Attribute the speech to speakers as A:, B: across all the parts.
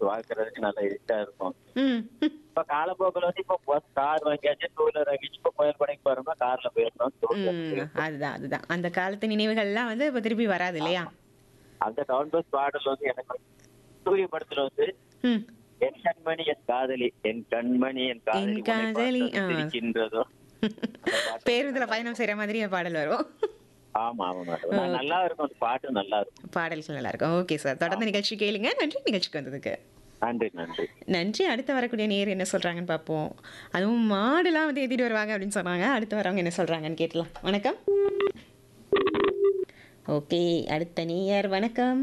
A: பாக்குறதுக்கு நல்ல இதா இருக்கும்
B: ம்
A: இப்ப காலப்போக்கில் வந்து இப்ப பஸ் கார் வாங்கியாச்சு டூ வீலர் வாங்கிச்சு இப்ப கோயில் படைக்கு போறோம்னா கார்ல போயிடணும் two wheeler
B: ம்
A: போயிடணும்.
B: அதுதான் அதுதான் அந்த காலத்து நினைவுகள்லாம் வந்து இப்போ திருப்பி வராது இல்லையா
A: அந்த டவுன் பஸ் பாடல் வந்து எனக்கு வந்து சூரிய படத்துல வந்து
B: ம்
A: என் கண்மணி என் காதலி என் கண்மணி என் காதலி
B: என்
A: உன்னை
B: காதலி,
A: பார்த்ததும்
B: ஆ.
A: சிரிக்கின்றதோ
B: பேருந்துல பயணம் செய்யற மாதிரி என் பாடல் வரும்
A: ஆமா ஆமா மேடம் நல்லா இருக்கும் அந்த பாட்டு நல்லா இருக்கும்
B: பாடல்கள் நல்லா இருக்கும் ஓகே சார் தொடர்ந்து நிகழ்ச்சி கேளுங்க நன்றி நிகழ்ச்சிக்கு வந்ததுக்கு
A: நன்றி நன்றி
B: நன்றி அடுத்து வரக்கூடிய நேர் என்ன சொல்றாங்கன்னு பார்ப்போம் அதுவும் மாடுலாம் வந்து ஏற்றிட்டு வருவாங்க அப்படின்னு சொன்னாங்க அடுத்து வரவங்க என்ன சொல்றாங்கன்னு கேட்கலாம் வணக்கம் ஓகே அடுத்த நேயர் வணக்கம்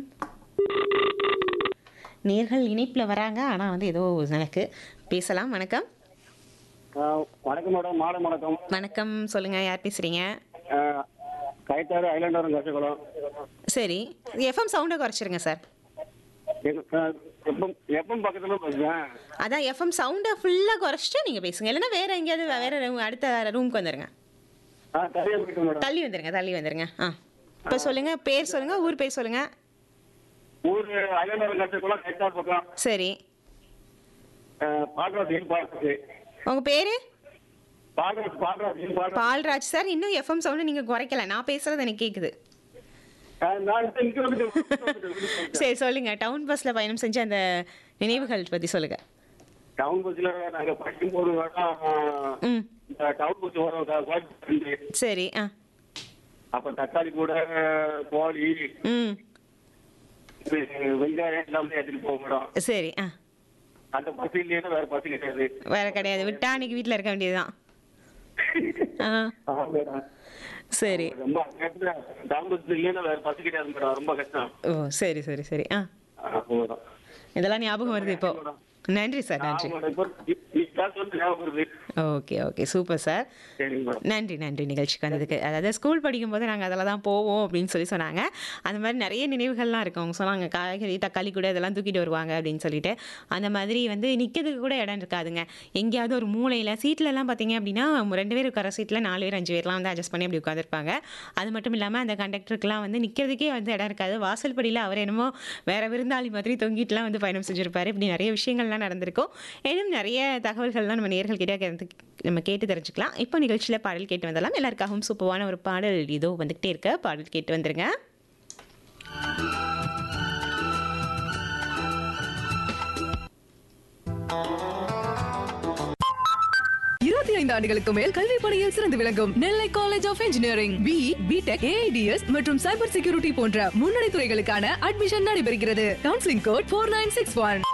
B: நேர்கள் இணைப்பில் வராங்க ஆனால் வந்து ஏதோ எனக்கு பேசலாம் வணக்கம்
C: வணக்கம் மேடம் மாலை வணக்கம்
B: வணக்கம் சொல்லுங்க யார் பேசுறீங்க
C: கைத்தாறு ஐலாண்டரும் கசகுளம்
B: சரி எஃப்எம் சவுண்டை குறைச்சிருங்க சார்
C: எப்பம் எப்பம் பக்கத்துல பேசுறேன்
B: அதான் எஃப்எம் சவுண்டை ஃபுல்லாக குறைச்சிட்டு நீங்கள் பேசுங்க இல்லைன்னா வேற எங்கேயாவது வேற room- அடுத்த ரூமுக்கு வந்துருங்க
C: ஆ சரியா போயிட்டு மேடம்
B: தள்ளி வந்துருங்க தள்ளி வந்துருங்க ஆ இப்போ சொல்லுங்க பேர் சொல்லுங்க ஊர் பேர் சொல்லுங்க
C: ஊர் ஐலாண்டரும் கசகுளம் கைத்தாறு பக்கம்
B: சரி
C: பாடுறது பாடுறது
B: உங்க பேரு
C: பாடுறது பாடுறது பாடுறது
B: பால்ராஜ் சார் இன்னும் எஃப்எம் சவுண்டு நீங்க குறைக்கல நான் பேசுறது எனக்கு கேக்குது
C: நான் இங்க வந்து
B: சரி சொல்லுங்க டவுன் பஸ்ல பயணம் செஞ்ச அந்த நினைவுகள் பத்தி சொல்லுங்க
C: டவுன் பஸ்ல நாங்க படிக்கும்போது வேணா
B: ம்
C: இந்த டவுன் பஸ் வரும் கோயம்புத்தூர்
B: சரி ஆ
C: அப்ப தக்காளி கூட கோழி
B: ம்
C: இது வெங்காயம் எல்லாமே எடுத்துட்டு போக மேடம்
B: சரி ஆ
C: அந்த பஸ் இல்லைன்னா வேற பஸ் கிடையாது
B: வேற கிடையாது விட்டா அன்னைக்கு வீட்டில் இருக்க வேண்டியதுதான் ஆ
C: ஆமா மேடம்
B: சரி
C: ரொம்ப நேரத்துல டவுன் பஸ் இல்லைன்னா வேற பஸ் கிடையாது மேடம் ரொம்ப கஷ்டம்
B: ஓ சரி சரி சரி ஆ
C: ஆமா மேடம்
B: இதெல்லாம் ஞாபகம் வருது இப்போ நன்றி சார் நன்றி
C: ஆமா மேடம் இப்போ நீ பேச வந்து ஞாபகம் வருது
B: ஓகே ஓகே சூப்பர் சார்
C: சரிங்க மேடம்
B: நன்றி நன்றி நிகழ்ச்சிக்கு வந்ததுக்கு அதாவது ஸ்கூல் படிக்கும்போது நாங்கள் அதில் தான் போவோம் அப்படின்னு சொல்லி சொன்னாங்க அந்த மாதிரி நிறைய நினைவுகள்லாம் இருக்கும் அவங்க சொன்னாங்க காய்கறி தக்காளி கூட இதெல்லாம் தூக்கிட்டு வருவாங்க அப்படின்னு சொல்லிட்டு அந்த மாதிரி வந்து நிற்கிறதுக்கு கூட இடம் இருக்காதுங்க எங்கேயாவது ஒரு மூலையில் சீட்லலாம் பார்த்தீங்க அப்படின்னா ரெண்டு பேர் உட்கார சீட்டில் நாலு பேர் அஞ்சு பேர்லாம் வந்து அட்ஜஸ்ட் பண்ணி அப்படி உட்காந்துருப்பாங்க அது மட்டும் இல்லாமல் அந்த கண்டக்டருக்குலாம் வந்து நிற்கிறதுக்கே வந்து இடம் இருக்காது வாசல் படியில் அவர் என்னமோ வேற விருந்தாளி மாதிரி தொங்கிட்டுலாம் வந்து பயணம் செஞ்சுருப்பாரு இப்படி நிறைய விஷயங்கள்லாம் நடந்திருக்கும் இன்னும் நிறைய தகவல்கள்லாம் நம்ம நேர்கள் கிட்ட கேட்டு- நம்ம கேட்டு தெரிஞ்சுக்கலாம் இப்போ நிகழ்ச்சியில் பாடல் கேட்டு வந்தலாம் எல்லாருக்காகவும் சூப்பரான ஒரு பாடல் இதோ வந்துகிட்டே இருக்க பாடல் கேட்டு வந்துருங்க
D: இருபத்தி ஐந்து ஆண்டுகளுக்கு மேல் கல்வி பணியில் சிறந்து விளங்கும் Nellai college of engineering B BTech AIDS மற்றும் சைபர் செக்யூரிட்டி போன்ற முன்னணி துறைகளுக்கான அட்மிஷன் நடைபெறுகிறது counselling code four nine six one